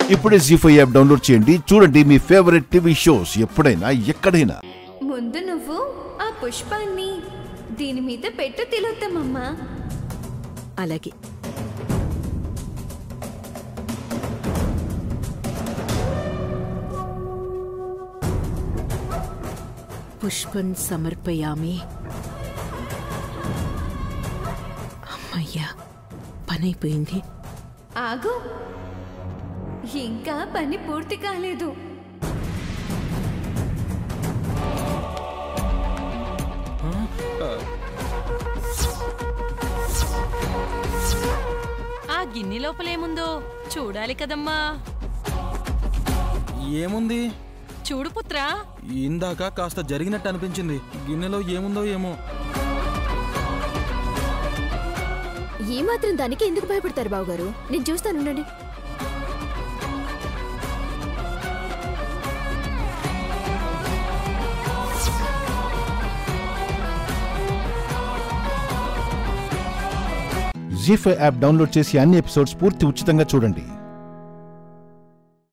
ఇప్పుడే G five app download చేయండి చూడండి మీ ఫేవరెట్ టీవీ షోస్ ఎప్పుడైనా ఎక్కడైనా ముందు నువ్వు ఆ పుష్పాన్ని దీని మీద పెట్టు తిలోత్తమమ్మా అలాగే పుష్పం సమర్పయామి అమ్మయ్యా పనైపోయింది ఆగు ఇంకా పని పూర్తి కాలేదు ఆ గిన్నె లోపలేముందో చూడాలి కదమ్మా ఏముంది చూడు పుత్రా ఇందాక కాస్త జరిగినట్టు అనిపించింది గిన్నెలో ఏముందో ఏమో ఈ మాత్రం దానికి ఎందుకు భయపడతారు బావగారు నేను చూస్తాను ఉండండి జీ ఫైవ్ యాప్ డౌన్లోడ్ చేసి అన్ని ఎపిసోడ్స్ పూర్తి ఉచితంగా చూడండి